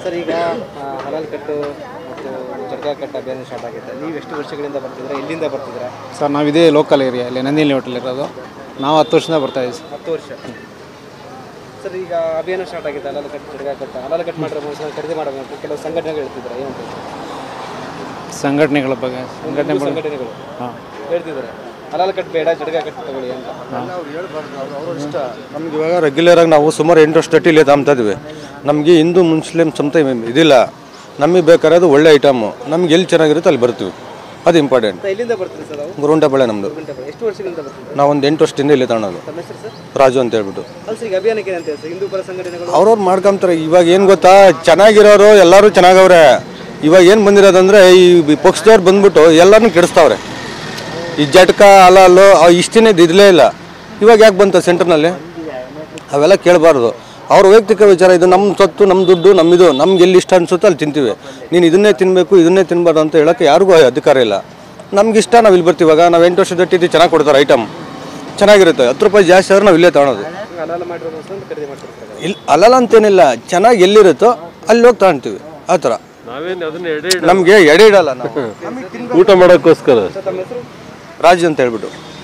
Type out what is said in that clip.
sir ಈಗ ಆ, ಹಲಾಲ್ ಕಟ್ಟು ಮತ್ತು ಜಡ್ಗಾ ಕಟ್ಟು ಅಭಿಯಾನ ಸ್ಟಾರ್ಟ್ ಆಗಿದೆ ನೀವು ಎಷ್ಟು ವರ್ಷಗಳಿಂದ ಬರ್ತಿದ್ದೀರಾ ಎಲ್ಲಿಂದ ಬರ್ತಿದ್ದೀರಾ ಸರ್ ನಾವು ಇದೇ ಲೋಕಲ್ ಏರಿಯಾ ಇಲ್ಲಿ ನಂದಿನಿ ಹೋಟೆಲ್ ಇರೋದು ನಾವು ಹತ್ತು ವರ್ಷದಿಂದ ಬರ್ತಾ ಇದ್ದೀವಿ ಸರ್ ಹತ್ತು ವರ್ಷ ಸರ್ ಈಗ ಅಭಿಯಾನ ಸ್ಟಾರ್ಟ್ ಆಗಿದೆ ಹಲಾಲ್ ಕಟ್ಟು ಜಡ್ಗಾ ಕಟ್ಟು ಹಲಾಲ್ ಕಟ್ ಮಾಡಿರೋ ಮನುಷ್ಯನ ಖರೀದಿ ಮಾಡಬೇಕು ಕೆಲವು ಸಂಘಟನೆಗಳು ಹೇಳ್ತಿದ್ದಾರೆ ಏನಂತ ಸಂಘಟನೆಗಳ ಬಗ್ಗೆ ಸಂಘಟನೆ ಬಗ್ಗೆ ಸಂಘಟನೆಗಳು ಹಾಂ ಹೇಳ್ತಿದ್ದಾರೆ ಹಲಾಲ್ ಕಟ್ ಬೇಡ ಜಡ್ಗಾ ಕಟ್ಟು ತಗೊಳ್ಳಿ ಅಂತ ಇಷ್ಟ ನಮ್ಗೆ ಇವಾಗ ರೆಗ್ಯುಲರ್ ಆಗಿ ನಾವು ಸುಮಾರು ಎಂಟು ವರ್ಷ ತಟ್ಟಿಲಿ ತಾಮ್ತಾ ಇದ್ವಿ ನಮಗೆ ಹಿಂದೂ ಮುಸ್ಲಿಮ್ಸ್ ಅಂತ ಇದಿಲ್ಲ ನಮಗೆ ಬೇಕಾಗಿರೋದು ಒಳ್ಳೆ ಐಟಮು ನಮ್ಗೆ ಎಲ್ಲಿ ಚೆನ್ನಾಗಿರುತ್ತೆ ಅಲ್ಲಿ ಬರ್ತೀವಿ ಅದು ಇಂಪಾರ್ಟೆಂಟ್ ಮತ್ತೆ ಎಲ್ಲಿಂದ ಬರ್ತೀರಿ ಸರ್ ನಾವು ಗುರುಂಟೆಬಳೆ ನಮ್ಮದು ಗಂಟೆ ಎಷ್ಟು ವರ್ಷಗಳಿಂದ ಬರ್ತಿದ್ದೀರಾ ನಾವು ಒಂದು ಎಂಟು ವರ್ಷದಿಂದ ಇಲ್ಲಿ ತಗೊಳೋದು ತಮ್ಮ ಹೆಸರು ಸರ್ ರಾಜು ಅಂತ ಹೇಳ್ಬಿಟ್ಟು ಅಲ್ಲ ಸರ್ ಈಗ ಅಭಿಯಾನಕ್ಕೆ ಏನಂತ ಸರ್ ಹಿಂದೂ ಪರ ಸಂಘಟನೆಗಳು ಅವ್ರವ್ರು ಮಾಡ್ಕೊಂತಾರೆ ಇವಾಗ ಏನು ಗೊತ್ತಾ ಚೆನ್ನಾಗಿರೋರು ಎಲ್ಲರೂ ಚೆನ್ನಾಗವ್ರೆ ಇವಾಗ ಏನು ಬಂದಿರೋದಂದ್ರೆ ಈ ಪಕ್ಷದವ್ರು ಬಂದ್ಬಿಟ್ಟು ಎಲ್ಲರನ್ನೂ ಕೆಡಿಸ್ತಾವ್ರೆ ಈ ಜಟ್ಕ ಅಲಾಲು ಇಷ್ಟಿನೇ ಇರಲೇ ಇಲ್ಲ ಇವಾಗ ಯಾಕೆ ಬಂತ ಸೆಂಟರ್ನಲ್ಲಿ ಅವೆಲ್ಲ ಕೇಳಬಾರ್ದು ಅವ್ರ ವೈಯಕ್ತಿಕ ವಿಚಾರ ಇದು ನಮ್ಮ ಸೊತ್ತು ನಮ್ಮ ದುಡ್ಡು ನಮ್ಮಿದು ನಮ್ಗೆ ಎಲ್ಲಿ ಇಷ್ಟ ಅನ್ಸುತ್ತೋ ಅಲ್ಲಿ ತಿಂತೀವಿ ನೀನು ಇದನ್ನೇ ತಿನ್ನಬೇಕು ಇದನ್ನೇ ತಿನ್ನಬಾರ್ದು ಅಂತ ಹೇಳೋಕ್ಕೆ ಯಾರಿಗೂ ಅಧಿಕಾರ ಇಲ್ಲ ನಮ್ಗೆ ಇಷ್ಟ ನಾವು ಇಲ್ಲಿ ಬರ್ತೀವಿ ಇವಾಗ ನಾವು ಎಂಟು ವರ್ಷದ ಇಟ್ಟಿದ್ದು ಚೆನ್ನಾಗಿ ಕೊಡ್ತಾರೆ ಐಟಮ್ ಚೆನ್ನಾಗಿರುತ್ತೆ ಹತ್ತು ರೂಪಾಯಿ ಜಾಸ್ತಿ ಆದ್ರೆ ನಾವು ಇಲ್ಲೇ ತಗೊಳೋದು ಹಲಾಲ್ ಮಾಡಿರೋ ಮನುಷ್ಯನ ಖರೀದಿ ಮಾಡ್ತಾರೆ ಸರ್ ಇಲ್ಲಿ ಅಲ್ಲಲ್ಲ ಅಂತೇನಿಲ್ಲ ಚೆನ್ನಾಗಿ ಎಲ್ಲಿರುತ್ತೋ ಅಲ್ಲಿ ಹೋಗಿ ತಗೊಂತೀವಿ ಆ ಥರ ನಮಗೆ ಎಡೆ ಇಡಲ್ಲ ನಾವು ಊಟ ಮಾಡೋಕ್ಕೋಸ್ಕರ ತಮ್ಮ ಹೆಸರು ರಾಜು ಅಂತ ಹೇಳ್ಬಿಟ್ಟು